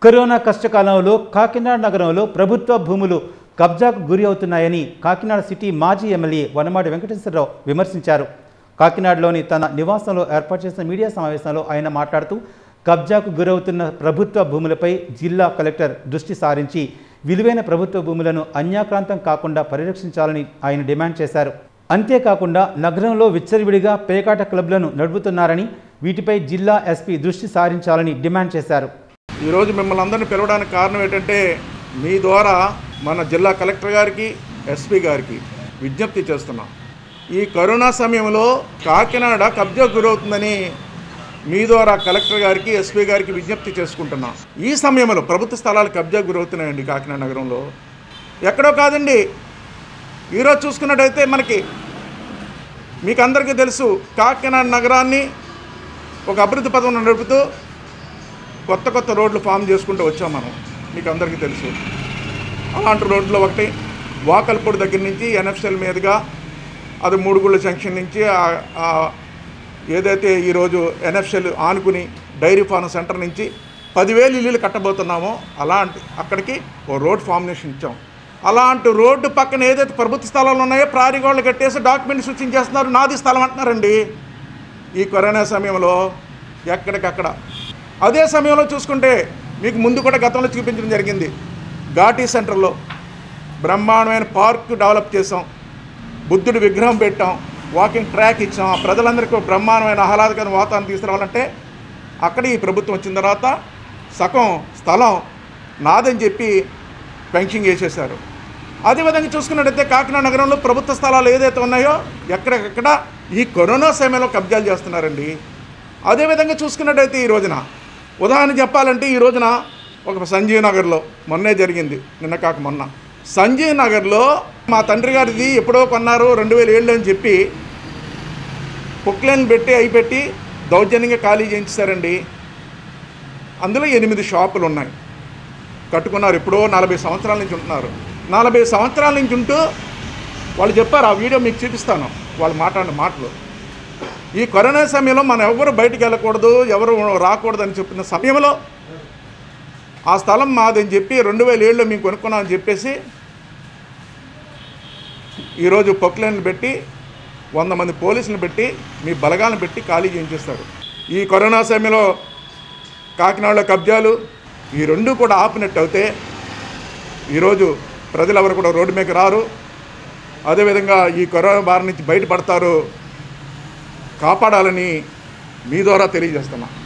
corona కష్టకాలంలో కాకినాడ నగరంలో ప్రభుత్వ భూములు కబ్జాకు గురి అవుతున్నాయని కాకినాడ సిటీ మాజీ ఎమ్మెల్యే వనమాడి వెంకటేశ్వరరావు విమర్శించారు కాకినాడలోని తన నివాసంలో ఏర్పాటు చేసిన మీడియా సమావేశంలో ఆయన మాట్లాడుతూ కబ్జాకు గురవుతున్న ప్రభుత్వ భూములపై జిల్లా కలెక్టర్ దృష్టి సారించి విలువైన ప్రభుత్వ భూములను అన్యాక్రాంతం కాకుండా పరిరక్షించాలని ఆయన డిమాండ్ చేశారు అంతేకాకుండా నగరంలో విచ్చలవిడిగా పేకాట క్లబ్లను నడుపుతున్నారని వీటిపై జిల్లా ఎస్పీ దృష్టి సారించాలని డిమాండ్ చేశారు ఈరోజు మిమ్మల్ని అందరినీ పిలవడానికి కారణం ఏంటంటే మీ ద్వారా మన జిల్లా కలెక్టర్ గారికి ఎస్పీ గారికి విజ్ఞప్తి చేస్తున్నాం ఈ కరోనా సమయంలో కాకినాడ కబ్జా గురవుతుందని మీ ద్వారా కలెక్టర్ గారికి ఎస్పీ గారికి విజ్ఞప్తి చేసుకుంటున్నాం ఈ సమయంలో ప్రభుత్వ స్థలాలు కబ్జా గురవుతున్నాయండి కాకినాడ నగరంలో ఎక్కడో కాదండి ఈరోజు చూసుకున్నట్టయితే మనకి మీకు అందరికీ తెలుసు కాకినాడ నగరాన్ని ఒక అభివృద్ధి పథంలో నడుపుతూ కొత్త కొత్త రోడ్లు ఫామ్ చేసుకుంటూ వచ్చాం మనం మీకు అందరికీ తెలుసు అలాంటి రోడ్లో ఒకటి వాకల్పూడి దగ్గర నుంచి ఎన్ఎఫ్సిఎల్ మీదుగా అది మూడుగుళ్ళ జంక్షన్ నుంచి ఆ- ఆ ఏదైతే ఈరోజు ఎన్ఎఫ్సిఎల్ ఆనుకుని డైరీ ఫార్మ్ సెంటర్ నుంచి పదివేలు ఇల్లులు కట్టబోతున్నామో అలాంటి అక్కడికి ఓ రోడ్ ఫార్మినేషన్ ఇచ్చాం అలాంటి రోడ్డు పక్కన ఏదైతే ప్రభుత్వ స్థలాలు ఉన్నాయో ప్రారీ గోడలు కట్టేసి డాక్యుమెంట్ సూచించేస్తున్నారు నాది స్థలం అంటున్నారండి ఈ కరోనా సమయంలో ఎక్కడికక్కడ అదే సమయంలో చూసుకుంటే మీకు ముందు కూడా గతంలో చూపించడం జరిగింది ఘాటీ సెంటర్లో బ్రహ్మాండమైన పార్క్ డెవలప్ చేసాం బుద్ధుడి విగ్రహం పెట్టాం వాకింగ్ ట్రాక్ ఇచ్చాం ఆ ప్రజలందరికీ ఒక బ్రహ్మాండమైన ఆహ్లాదకరమైన వాతావరణం తీసుకురావాలంటే అక్కడ ఈ ప్రభుత్వం వచ్చిన తర్వాత సగం స్థలం నాదని చెప్పి పెన్షన్ చేసేశారు అదేవిధంగా చూసుకున్నట్టయితే కాకినాడ నగరంలో ప్రభుత్వ స్థలాలు ఏదైతే ఉన్నాయో ఎక్కడికక్కడ ఈ కరోనా సమయంలో కబ్జాలు చేస్తున్నారండి అదేవిధంగా చూసుకున్నట్టయితే ఈ రోజున ఉదాహరణ చెప్పాలంటే ఈ రోజున ఒక సంజీవ్ నగర్లో మొన్నే జరిగింది నిన్న కాక మొన్న సంజీవ్ నగర్లో మా తండ్రి గారిది ఎప్పుడో కొన్నారు రెండు వేల ఏళ్ళు అని చెప్పి పుక్లైన్ పెట్టి అయి పెట్టి దౌర్జన్యంగా ఖాళీ చేయించారండి అందులో ఎనిమిది షాపులు ఉన్నాయి కట్టుకున్నారు ఎప్పుడో నలభై సంవత్సరాల నుంచి ఉంటున్నారు నలభై సంవత్సరాల నుంచి ఉంటూ వాళ్ళు చెప్పారు ఆ వీడియో మీకు చూపిస్తాను వాళ్ళు మాట్లాడిన మాటలు ఈ కరోనా సమయంలో మనం ఎవరు బయటికి వెళ్ళకూడదు ఎవరు రాకూడదు అని చెప్పిన సమయంలో ఆ స్థలం మాదని చెప్పి రెండు వేల ఏళ్ళు మేము కొనుక్కున్నామని చెప్పేసి ఈరోజు పొక్లైన్లు పెట్టి వంద మంది పోలీసులను పెట్టి మీ బలగాలను పెట్టి ఖాళీ చేయించేస్తారు ఈ కరోనా సమయంలో కాకినాడలో కబ్జాలు ఈ రెండు కూడా ఆపినట్టు అయితే ఈరోజు ప్రజలు ఎవరు కూడా రోడ్డు మీద రారు అదేవిధంగా ఈ కరోనా బారి నుంచి బయటపడతారు కాపాడాలని మీ ద్వారా తెలియజేస్తున్నా